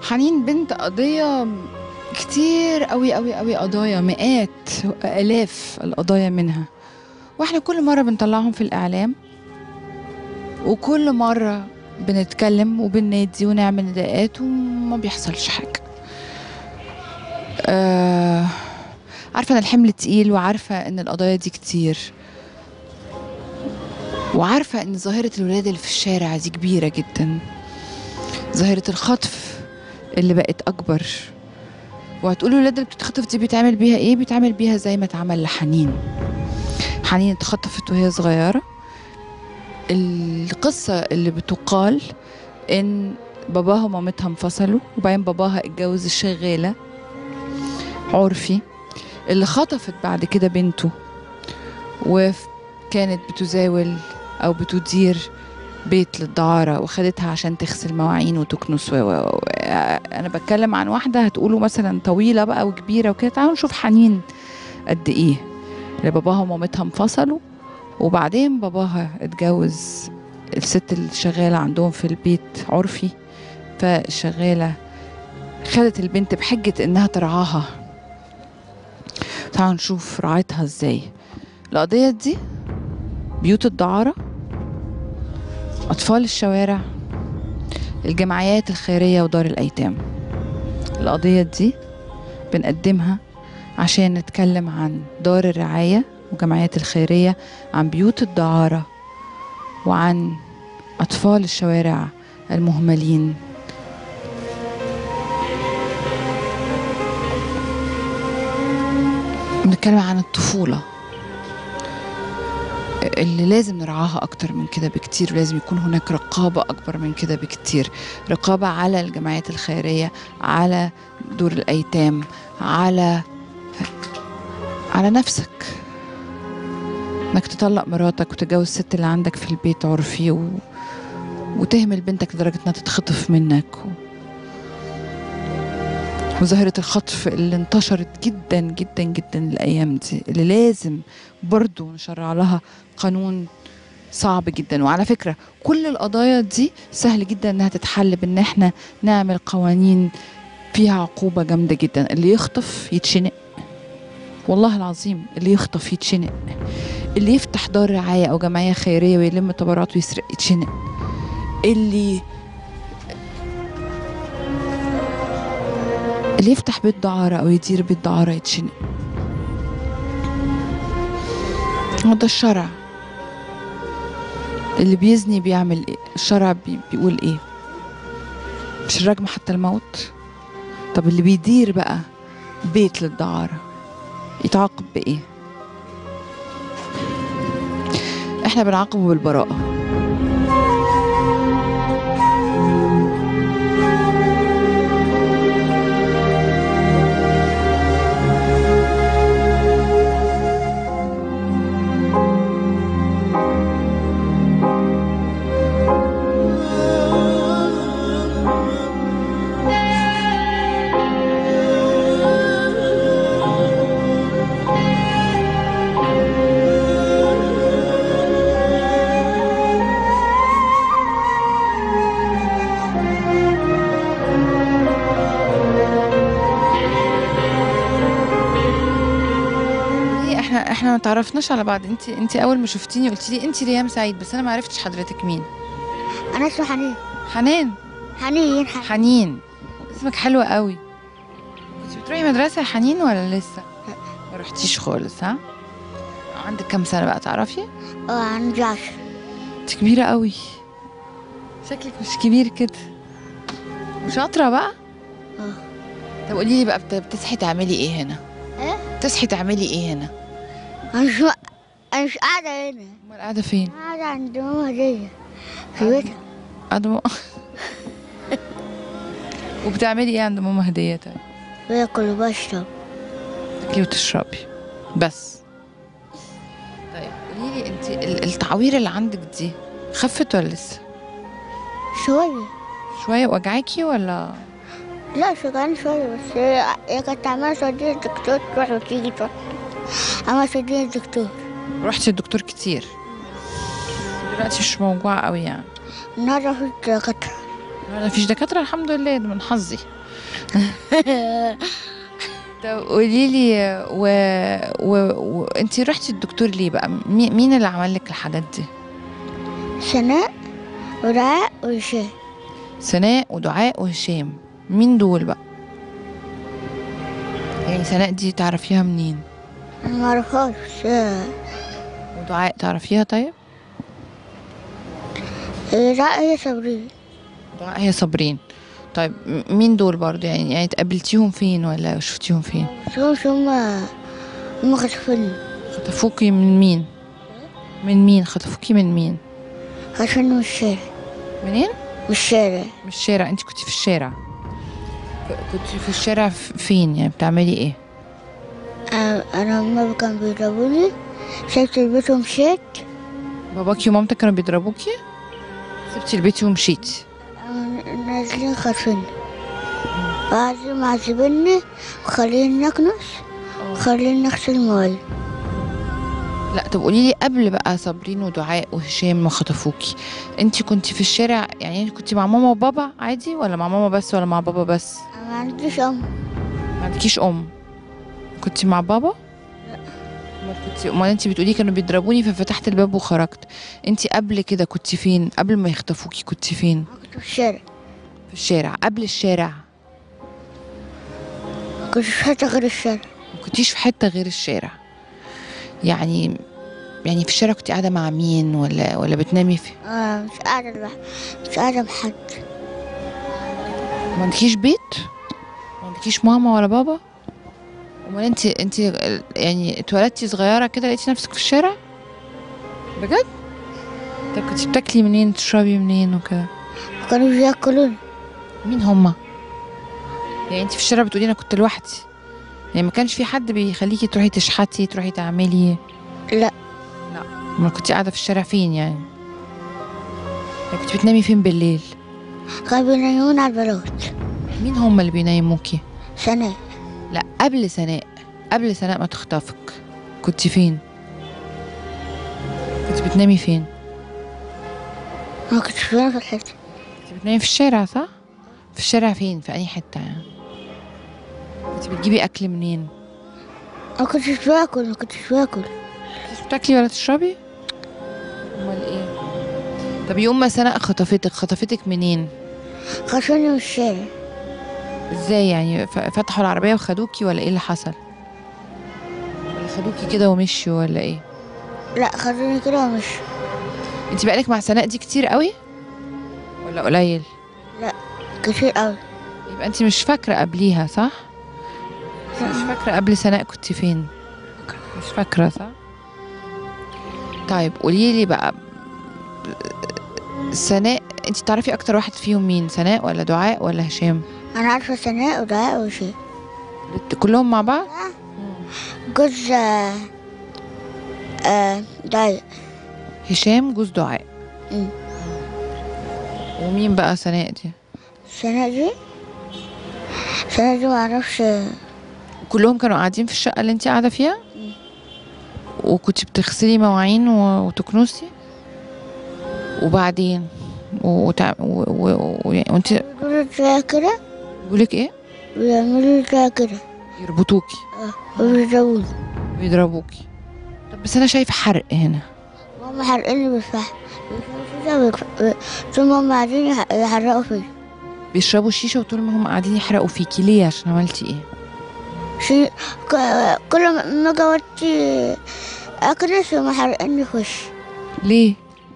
حنين بنت قضية كتير قوي قوي قوي قضايا مئات آلاف القضايا منها واحنا كل مرة بنطلعهم في الإعلام وكل مرة بنتكلم وبننادي ونعمل نداءات وما بيحصلش حاجة آه عارفة ان الحمل تقيل وعارفة ان القضايا دي كتير وعارفة ان ظاهرة الولاد اللي في الشارع دي كبيرة جدا ظاهرة الخطف اللي بقت أكبر وهتقولوا الولاد اللي بتتخطف دي بيتعمل بيها ايه بيتعمل بيها زي ما اتعمل لحنين حنين اتخطفت وهي صغيرة القصة اللي بتقال ان باباها ومامتها انفصلوا وبعدين باباها اتجوز الشغالة عرفي اللي خطفت بعد كده بنته وكانت بتزاول او بتدير بيت للدعارة وخدتها عشان تغسل مواعين وتكنس و... و... و... انا بتكلم عن واحدة هتقولوا مثلا طويلة بقى وكبيرة وكده تعالوا نشوف حنين قد ايه اللي باباها ومامتها انفصلوا وبعدين باباها اتجوز الست اللي شغالة عندهم في البيت عرفي فالشغالة خدت البنت بحجة انها ترعاها تعالوا نشوف رعايتها ازاي القضية دي بيوت الدعارة أطفال الشوارع الجمعيات الخيرية ودار الأيتام القضية دي بنقدمها عشان نتكلم عن دار الرعاية وجمعيات الخيرية عن بيوت الدعارة وعن أطفال الشوارع المهملين بنتكلم عن الطفولة اللي لازم نرعاها أكتر من كده بكتير ولازم يكون هناك رقابة أكبر من كده بكتير رقابة على الجمعيات الخيرية على دور الأيتام على على نفسك انك تطلق مراتك وتتجوز الست اللي عندك في البيت عرفي و... وتهمل بنتك لدرجة انها تتخطف منك و... وظاهرة الخطف اللي انتشرت جدا جدا جدا الأيام دي اللي لازم برضو نشرع لها قانون صعب جدا وعلى فكرة كل القضايا دي سهل جدا انها تتحل بان احنا نعمل قوانين فيها عقوبة جامدة جدا اللي يخطف يتشنق والله العظيم اللي يخطف يتشنق اللي يفتح دار رعاية أو جمعية خيرية ويلم تبرعات ويسرق يتشنق اللي اللي يفتح بيت دعارة أو يدير بيت دعارة يتشنق هو ده الشرع اللي بيزني بيعمل ايه الشرع بي بيقول ايه مش الرجم حتى الموت طب اللي بيدير بقى بيت للدعارة يتعاقب بإيه احنا بنعاقبه بالبراءة ليه احنا احنا ما تعرفناش على بعض انت انت اول ما شفتيني قلت لي انت ريام سعيد بس انا ما عرفتش حضرتك مين أنا اسمي حنين حنان حنين حنين حنين اسمك حلو قوي كنت بتروحي مدرسة يا حنين ولا لسه ما رحتيش خالص ها عندك كام سنة بقى تعرفي اه عندي عشر انت كبيرة قوي شكلك مش كبير كده وشاطرة بقى اه طب قولي لي بقى بت- بتصحي تعملي ايه هنا ايه تصحي تعملي ايه هنا أنا مش أنا مش قاعدة هنا امال قاعدة فين أنا قاعدة عند ماما هدية في بيتها قاعدة م... وبتعملي ايه عند ماما هدية طيب باكل وبشرب تاكلي وتشربي بس طيب قولي لي انت ال- التعوير اللي عندك دي خفت ولا لسه شوية شويه وجعاكي ولا لا شجعان شوية بس هي هي كانت عمالة توديني الدكتور تروح وتيجي تروح عمالة توديني الدكتور رحتي الدكتور كتير دلوقتي مش موجوعه قوي يعني النهاردة في دكاترة ما فيش دكاتره الحمد لله ده من حظي طب قولي لي و... و... و... انت رحتي الدكتور ليه بقى مي... مين اللي عمل لك الحاجات دي سناء ودعاء وهشام سناء ودعاء وهشام مين دول بقى يعني سناء دي تعرفيها منين أنا معرفهاش بس ودعاء تعرفيها طيب دعاء هي صابرين دعاء هي صابرين طيب م- مين دول برضو يعني يعني اتقابلتيهم فين ولا شفتيهم فين بس هم هما هما خطفوني خطفوكي من مين من مين خطفوكي من مين خطفوني من الشارع منين من الشارع من الشارع انت كنتي في الشارع ك- كنتي في الشارع ف- فين يعني بتعملي ايه أنا أنا هما كانوا بيضربوني سبت البيت ومشيت باباكي ومامتك كانوا بيضربوكي سبتي البيت ومشيتي أنا نازلين خاطفيني بعدين معذبيني وخليني نكنس وخليني نغسل مواعين لا طب قولي لي قبل بقى صابرين ودعاء وهشام ما خطفوكي انت كنتي في الشارع يعني انت كنتي مع ماما وبابا عادي ولا مع ماما بس ولا مع بابا بس أنا ما عنديش أم ما عندكيش ام كنتي مع بابا امال كنتي امال انت بتقولي كانوا بيضربوني ففتحت الباب وخرجت انت قبل كده كنتي فين قبل ما يخطفوكي كنتي فين أنا كنت في الشارع في الشارع قبل الشارع ما كنتش في حتة غير الشارع ما كنتيش في حته غير الشارع يعني يعني في الشارع كنتي قاعده مع مين ولا ولا بتنامي في آه مش قاعدة لوحدي مش قاعدة مع حد ما عندكيش بيت ما عندكيش ماما ولا بابا امال انت انت يعني اتولدتي صغيره كده لقيتي نفسك في الشارع بجد طب كنتي بتاكلي منين تشربي منين وكده كانوا بياكلوني مين هما يعني انت في الشارع بتقولي انا كنت لوحدي يعني ما كانش في حد بيخليكي تروحي تشحتي تروحي تعملي لا لا ما كنتي قاعده في الشارع فين يعني يعني كنت بتنامي فين بالليل كانوا بينيموني على البلاط مين هما اللي بينيموكي سناء لا قبل سناء قبل سناء ما تخطفك كنت فين كنت بتنامي فين ما كنتش فين في الحتة كنت بتنامي في الشارع صح في الشارع فين في اي حته يعني كنت بتجيبي اكل منين ما كنتش باكل ما كنتش باكل مش بتاكلي ولا تشربي امال ايه طب يوم ما سناء خطفتك خطفتك منين خطفوني من الشارع ازاي يعني ف- فتحوا العربيه وخدوكي ولا ايه اللي حصل ولا خدوكي كده ومشوا ولا ايه لا خدوني كده ومش انت بقالك مع سناء دي كتير قوي ولا قليل كتير أوي يبقى انت مش فاكره قبليها صح مش فاكره قبل سناء كنت فين مش فاكره صح طيب قولي لي بقى سناء انت تعرفي اكتر واحد فيهم مين سناء ولا دعاء ولا هشام أنا عارفة سناء ودعاء وشيء كلهم مع بعض جوز آه، آه، دعاء هشام جوز دعاء مم. ومين بقى سناء دي سناء دي سناء دي معرفش كلهم كانوا قاعدين في الشقه اللي انت قاعده فيها وكنت بتغسلي مواعين و- وتكنسي وبعدين و- وتع... و... و... و... وانت بيقولوا زي كده بيقولك ايه بيعملوا زي كده يربطوكي آه، وبيضربوني ويضربوكي طب بس انا شايفه حرق هنا ماما حرقني بالفحم بيفرشوا كده ثم هم قاعدين يح- يحرقوا فيا بيشربوا شيشه وطول ما هم قاعدين يحرقوا فيكي ليه عشان عملتي ايه شي ك- كل ما- ما جاوبت أكنس وما حرقني في وشي ليه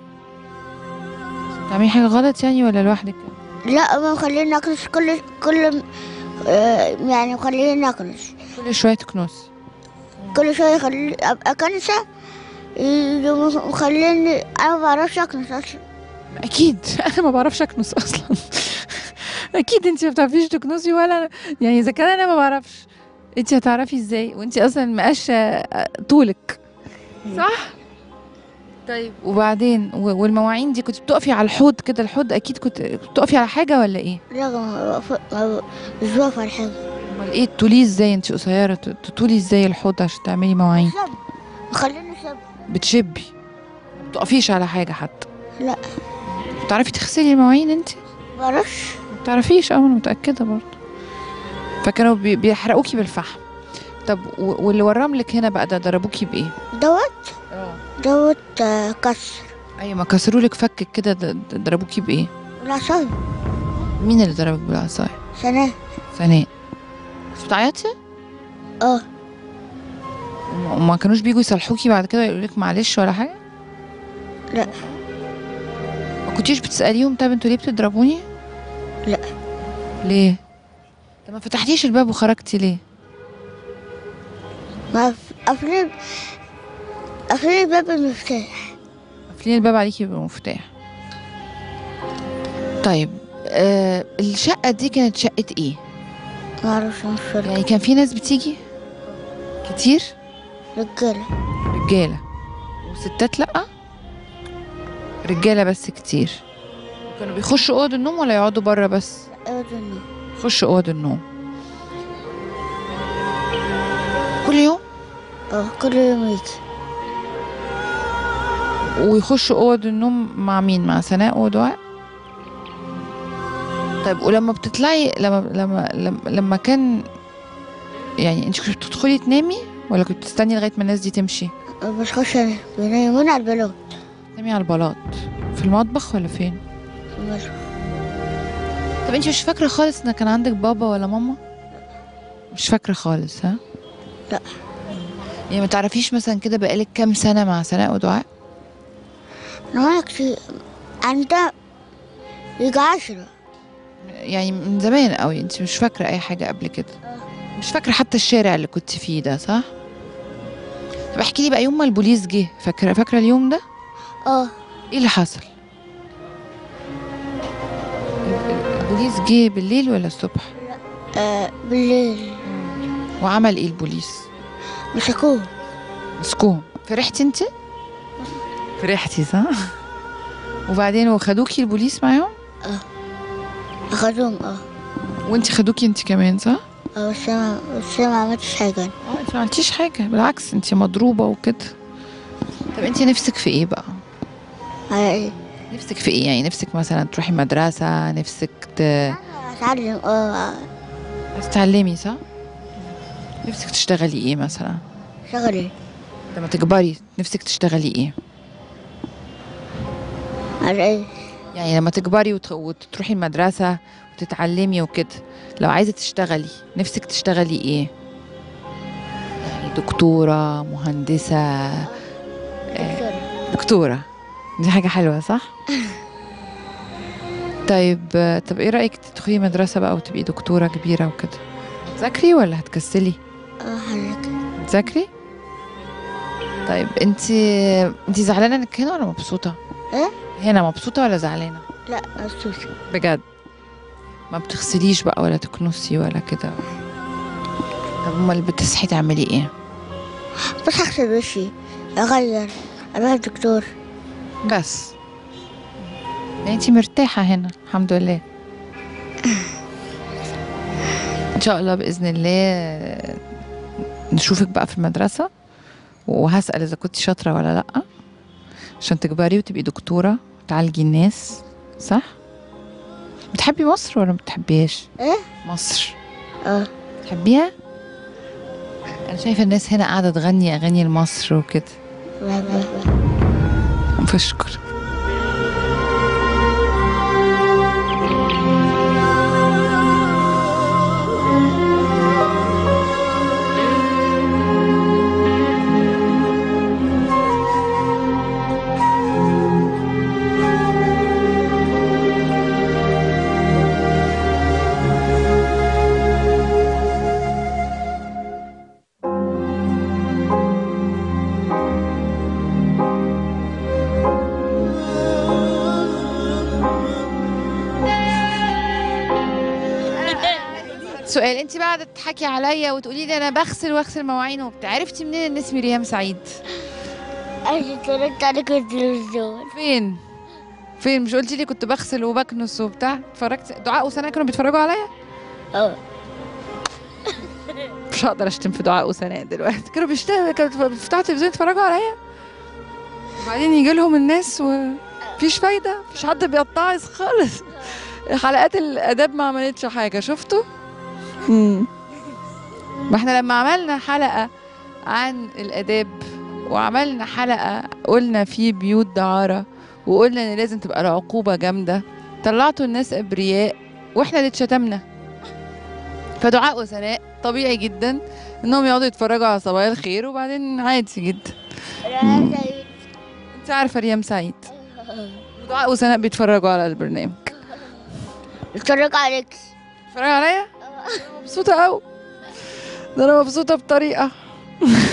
بتعملي حاجه غلط يعني ولا لوحدك لا ما مخليني أكنس كل كل آه، يعني مخليني أكنس كل شويه تكنسي كل شوية يخلي أبقى كنسة يقوموا مخليني أنا ما بعرفش أكنس أصلا اكيد انا ما بعرفش اكنس اصلا اكيد انت ما بتعرفيش تكنسي ولا يعني اذا كان انا ما بعرفش انت هتعرفي ازاي وانت اصلا مقاشه طولك صح طيب وبعدين و- والمواعين دي كنت بتقفي على الحوض كده الحوض اكيد كنت بتقفي على حاجه ولا ايه لا ما بقف- ما ب- مش بقف على حاجة امال ايه تطولي ازاي انت قصيره ت- تطولي ازاي الحوض عشان تعملي مواعين شب مخليني شب بتشبي ما بتقفيش على حاجه حتى لا بتعرفي تغسلي المواعين انت ما بعرفش ما بتعرفيش اه انا متاكده برضه فكانوا بي- بيحرقوكي بالفحم طب و- واللي ورام لك هنا بقى ده ضربوكي بايه دوت اه دوت آه، كسر ايوه ما كسروا لك فكك كده د- د- ضربوكي بايه والعصاية مين اللي ضربك بالعصايه سنة سناء بس بتعيطي اه وما- وما كانوش بيجوا يصلحوكي بعد كده يقولوا لك معلش ولا حاجه لا. ما كنتيش بتساليهم طب انتوا ليه بتضربوني لا. ليه طب ما فتحتيش الباب وخرجتي ليه ما قافلين قافلين الباب بالمفتاح قافلين الباب عليكي بالمفتاح طيب آه الشقه دي كانت شقه ايه معرفش مش فاكر يعني كان في ناس بتيجي كتير رجالة رجاله وستات لا رجاله بس كتير كانوا بيخشوا اوض النوم ولا يقعدوا بره بس أبدا يخشوا اوض النوم كل يوم اه كل يوم يجي ويخشوا اوض النوم مع مين مع سناء ودعاء طيب ولما بتطلعي لما لما لما, لما كان يعني انت كنت بتدخلي تنامي ولا كنت بتستني لغايه ما الناس دي تمشي مش خش أنا بينامون على البلوت تنامي على البلاط في المطبخ ولا فين في المطبخ. طب انت مش فاكره خالص ان كان عندك بابا ولا ماما مش فاكره خالص ها لا. يعني ما تعرفيش مثلا كده بقالك كام سنه مع سناء ودعاء أنا معايا كتير عندها يجي عشرة يعني من زمان قوي انت مش فاكره اي حاجه قبل كده مش فاكره حتى الشارع اللي كنت فيه ده صح طب احكي لي بقى يوم ما البوليس جه فاكره فاكره اليوم ده اه ايه اللي حصل ال- ال- البوليس جه بالليل ولا الصبح آه، بالليل وعمل ايه البوليس مسكوه مسكوهم فرحتي انت فرحتي صح وبعدين وخدوكي البوليس معاهم أخدوهم اه وانت خدوكي انت كمان صح اه بس أنا بس أنا ما عملتش حاجة أنا. اه انت ما عملتيش حاجه بالعكس انت مضروبه وكده طب انت نفسك في ايه بقى على ايه؟ نفسك في ايه يعني نفسك مثلا تروحي مدرسه نفسك ت... أتعلم اه عايز تتعلمي صح نفسك تشتغلي ايه مثلا شغل ايه؟ لما تكبري نفسك تشتغلي ايه على ايه؟ يعني لما تكبري وت... وتروحي المدرسه وتتعلمي وكده لو عايزه تشتغلي نفسك تشتغلي ايه يعني دكتوره مهندسه دكتورة. دكتورة دي حاجة حلوة صح؟ طيب طب ايه رأيك تدخلي مدرسة بقى وتبقي دكتورة كبيرة وكده تذاكري ولا هتكسلي؟ اه حضرتك تذاكري؟ طيب انت انت زعلانة انك هنا ولا مبسوطة؟ ايه؟ هنا مبسوطة ولا زعلانة؟ لا مبسوطة بجد ما بتغسليش بقى ولا تكنسي ولا كده طب امال بتصحي تعملي ايه؟ بس أغسل وشي أغير أروح الدكتور بس يعني انت مرتاحة هنا الحمد لله ان شاء الله بإذن الله نشوفك بقى في المدرسة وهسأل إذا كنت شاطرة ولا لأ عشان تكبري وتبقي دكتورة وتعالجي الناس صح؟ بتحبي مصر ولا ما بتحبيهاش؟ ايه؟ مصر اه بتحبيها؟ أنا شايفة الناس هنا قاعدة تغني أغاني لمصر وكده بحبها بشكر سؤال انت بعد تضحكي عليا وتقولي لي انا بغسل واغسل مواعين وبتاع عرفتي منين ان اسمي ريهام سعيد عايزة اتفرجت عليك في التلفزيون فين فين مش قلتي لي كنت بغسل وبكنس وبتاع اتفرجت دعاء وسناء كانوا بيتفرجوا عليا اه مش هقدر اشتم في دعاء وسناء دلوقتي كانوا بيشتغلوا كانوا بيفتحوا التلفزيون يتفرجوا عليا وبعدين يجي لهم الناس ومفيش فايده مفيش حد بيتعظ خالص حلقات الاداب ما عملتش حاجه شفتوا مم. ما احنا لما عملنا حلقة عن الآداب وعملنا حلقة قلنا في بيوت دعارة وقلنا ان لازم تبقى العقوبة جامدة طلعتوا الناس أبرياء واحنا اللي اتشتمنا فدعاء وثناء طبيعي جدا انهم يقعدوا يتفرجوا على صبايا الخير وبعدين عادي جدا ريان سعيد انت عارفة ريم سعيد ودعاء وثناء بيتفرجوا على البرنامج اتفرج عليك اتفرج عليا مبسوطة قوي ده انا مبسوطة بطريقة